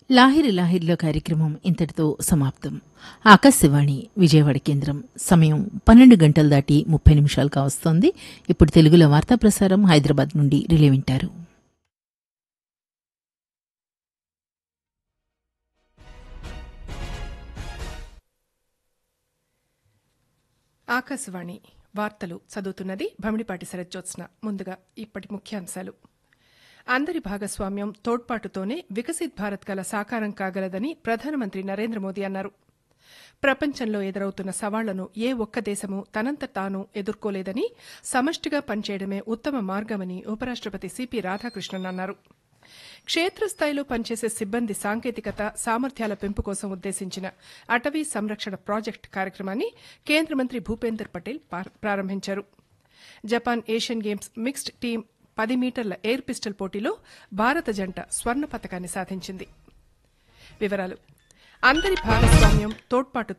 లాహిరి లాహిరిలో కార్యక్రమం ఇంతటితో సమాప్తం ఆకాశవాణి విజయవాడ కేంద్రం సమయం పన్నెండు గంటలు దాటి ముప్పై నిమిషాలు కావస్తోంది ఇప్పుడు తెలుగులో వార్తా ప్రసారం హైదరాబాద్ నుండి రిలే వింటారు ఆకాశవాణి వార్తలు చదువుతున్నది భమిడిపాటి శరజ్జోత్స్న ముందుగా ఇప్పటి ముఖ్యాంశాలు అందరి భాగస్వామ్యం తోడ్పాటుతోనే వికసిత్ భారత్ కల సాకారం కాగలదని ప్రధానమంత్రి నరేంద్ర మోదీ అన్నారు ప్రపంచంలో ఎదురవుతున్న సవాళ్లను ఏ ఒక్క దేశము తనంత తాను ఎదుర్కోలేదని సమష్టిగా పనిచేయడమే ఉత్తమ మార్గమని ఉపరాష్టపతి సిపి రాధాకృష్ణన్ అన్నారు క్షేత్రస్థాయిలో పనిచేసే సిబ్బంది సాంకేతికత సామర్థ్యాల పెంపు కోసం ఉద్దేశించిన అటవీ సంరక్షణ ప్రాజెక్ట్ కార్యక్రమాన్ని కేంద్ర మంత్రి భూపేందర్ పటేల్ పార్- ప్రారంభించారు Japan Asian games mixed team పది మీటర్ల ఎయిర్ పిస్టల్ పోటీలో భారత జంట స్వర్ణ పతకాన్ని సాధించింది వివరాలు అందరి భాగస్వామ్యం తోడ్పాటు